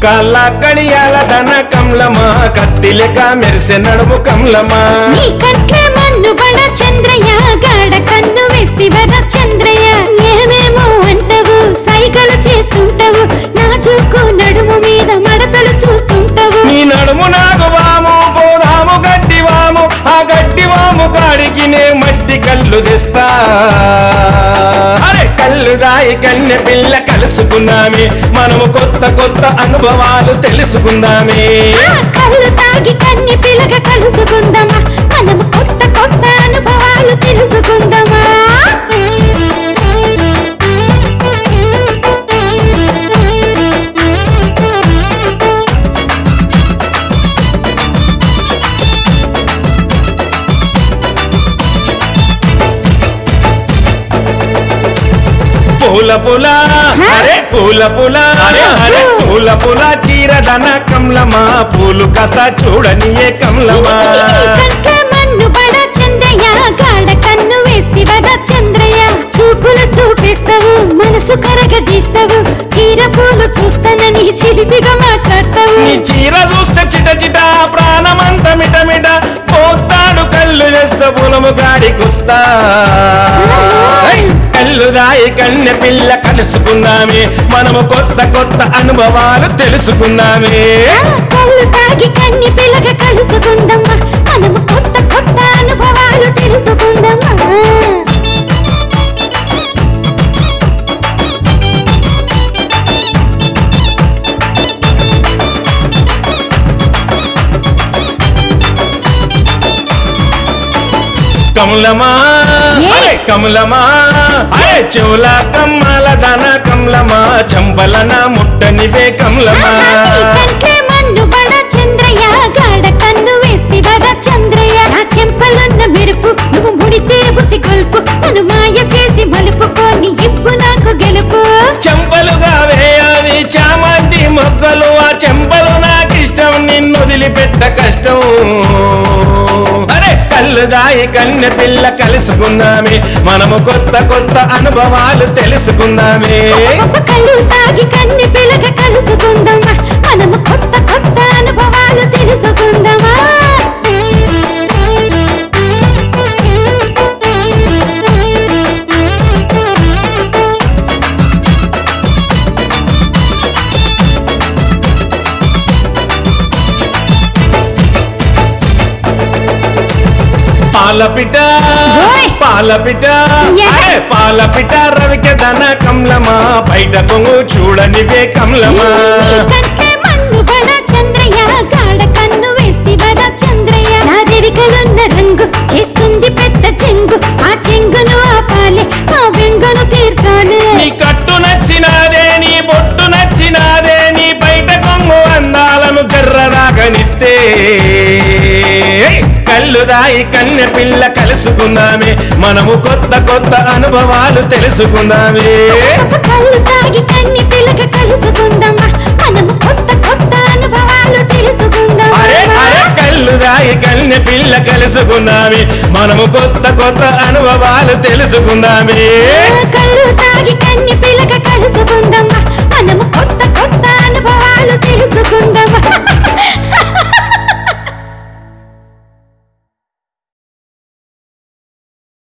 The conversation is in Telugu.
కాళ్ళ కడియాల ధన కమలమా కత్తిలెక మెరిసె నడుము కమలమా నీ కంట్లే మన్ను బడ చంద్రయ్య గాడ కన్ను వేస్తివర చంద్రయ్య ఏమేమో అంటవు సైగలు చేస్తుంటవు నా చూకు నడుము మీద మడతలు చూస్తుంటవు నీ నడుము నాకు వాము పోదాము గడ్డి వాము ఆ గడ్డి వాము కాడికి నే మట్టి కళ్ళు తెస్తా అరే కళ్ళు దాయి కన్నె పిల్ల కలుసుకుందామే మనము కొత్త కొత్త అనుభవాలు తెలుసుకుందామే ఆ కళ్ళు తాగి కన్ని పిలక కలుసుకుందామా మనము కొత్త కొత్త అనుభవాలు తెలుసుకుందామా పూల పూల అరే పూల పూల అరే అరే పూల పూల చీర ధన కమలమా పూలు కాస్త చూడనియే కమలమా కంట్లే మన్ను బడ చంద్రయ్య గాడ కన్ను వేస్తివర చంద్రయ్య చూపులు చూపిస్తావు మనసు కరగదీస్తావు చీర పూలు చూస్తానని చిలిపిగా మాట్లాడతావు నీ చీర చూస్తే చిట చిట ప్రాణమంత మిట మిట పోతాడు కళ్ళు చేస్తా పొలము గాడికొస్తా హై! కళ్ళు దాయి కన్నె పిల్ల కలుసుకుందామే మనము కొత్త కొత్త అనుభవాలు తెలుసుకుందామే ఆ కళ్ళు తాగి కన్ని పిలక కలుసుకుందామా మనము కొత్త కొత్త అనుభవాలు తెలుసుకుందామా కమలమా ఏ? అరే కమలమా అరే చెవుల కమ్మల దన కమలమా చంపలన ముట్టనివే కమలమా కంట్లే మన్ను బడ చంద్రయ్య గాడ కన్ను వేస్తివర చంద్రయ్య నా చెంపలున్న మెరుపు నువ్వు ముడితే ఉసి కొల్పు నన్ను మాయ చేసి మలుపుకొని ఇవ్వు నాకు గెలుపు చెంపలుగా వేయాలి చామంతి మొగ్గలు ఆ చెంపలు నాకిష్టం నిన్ను వదిలిపెట్ట కష్టం అరే కళ్ళు దాయి కన్నె పిల్ల కలుసుకుందామే మనము కొత్త కొత్త అనుభవాలు తెలుసుకుందామే కళ్ళు తాగి కన్ని పిలక కలుసుకుందామా మనము కొత్త కొత్త అనుభవాలు తెలుసుకుందామా పాలపిట ఓయ్! పాలపిట యా! అరే పాలపిట రవిక దన కమలమా బయట కొంగు చూడనివే కమలమా నీ కంటే మన్ను బడ చంద్రయ్య గాడ కన్ను వేస్తివర చంద్రయ్య నా దేవికలున్న రంగు చేస్తుంది పెద్ద చెంగు ఆ చెంగును ఆపాలే ఆ వెంగును తీర్చాలి నీ కట్టు నచ్చినాదే నీ బొట్టు నచ్చినాదే నీ బయట కొంగు అందాలను జర్రదాగనిస్తే కళ్ళు దాయి కన్నె పిల్ల కలుసుకుందామే మనము కొత్త కొత్త అనుభవాలు తెలుసుకుందామే కళ్ళు తాగి కన్ని పిలక కలుసుకుందామా మనము కొత్త కొత్త అనుభవాలు తెలుసుకుందామా అరే అరే కళ్ళు దాయి కన్నె పిల్ల కలుసుకుందామే మనము కొత్త కొత్త అనుభవాలు తెలుసుకుందామే కళ్ళు తాగి కన్ని పిలక కలుసుకుందామా మనము కొత్త కొత్త అనుభవాలు తెలుసుకుందామా